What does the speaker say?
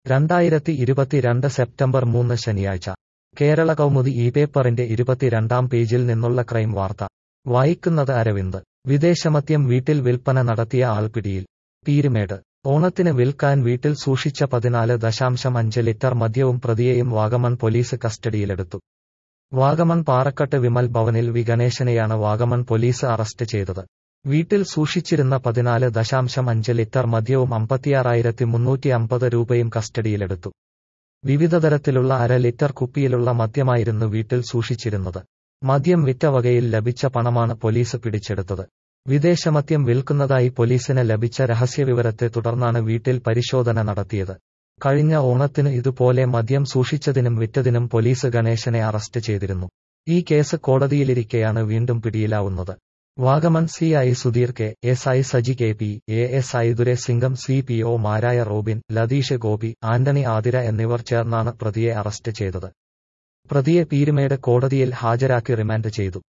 രണ്ടായിരത്തി ഇരുപത്തിരണ്ട് സെപ്റ്റംബർ മൂന്ന് ശനിയാഴ്ച കേരള കൗമുദി ഈ പേപ്പറിന്റെ ഇരുപത്തിരണ്ടാം പേജിൽ നിന്നുള്ള ക്രൈം വാർത്ത വായിക്കുന്നത് അരവിന്ദ് വിദേശമദ്യം വീട്ടിൽ വിൽപ്പന നടത്തിയ ആൾ പിടിയിൽ പീരുമേട് ഓണത്തിന് വിൽക്കാൻ വീട്ടിൽ സൂക്ഷിച്ച പതിനാല് ദശാംശം അഞ്ച് ലിറ്റർ മദ്യവും പ്രതിയെയും വാഗമൺ പോലീസ് കസ്റ്റഡിയിലെടുത്തു വാഗമൺ പാറക്കട്ട് വിമൽ ഭവനിൽ വി ഗണേശനെയാണ് വാഗമൺ പോലീസ് അറസ്റ്റ് ചെയ്തത് വീട്ടിൽ സൂക്ഷിച്ചിരുന്ന പതിനാല് ദശാംശം അഞ്ച് ലിറ്റർ മദ്യവും അമ്പത്തിയാറായിരത്തി മുന്നൂറ്റി അമ്പത് രൂപയും കസ്റ്റഡിയിലെടുത്തു വിവിധ തരത്തിലുള്ള അര ലിറ്റർ കുപ്പിയിലുള്ള മദ്യമായിരുന്നു വീട്ടിൽ സൂക്ഷിച്ചിരുന്നത് മദ്യം വിറ്റ വകയിൽ ലഭിച്ച പണമാണ് പോലീസ് പിടിച്ചെടുത്തത് വിദേശമദ്യം വിൽക്കുന്നതായി പോലീസിന് ലഭിച്ച രഹസ്യവിവരത്തെ തുടർന്നാണ് വീട്ടിൽ പരിശോധന നടത്തിയത് കഴിഞ്ഞ ഓണത്തിന് ഇതുപോലെ മദ്യം സൂക്ഷിച്ചതിനും വിറ്റതിനും പോലീസ് ഗണേശനെ അറസ്റ്റ് ചെയ്തിരുന്നു ഈ കേസ് കോടതിയിലിരിക്കെയാണ് വീണ്ടും പിടിയിലാവുന്നത് Vagamon C I Sudheer K S I Saji K P A S I Dure Singam C P O മാരായ റോബിൻ ലതീഷ് ഗോപി ആന്റണി ആതിര എന്നിവർ ചേർന്നാണ് പ്രതിയെ അറസ്റ്റ് ചെയ്തത് പ്രതിയെ പീരുമേട് കോടതിയിൽ ഹാജരാക്കി റിമാൻഡ് ചെയ്തു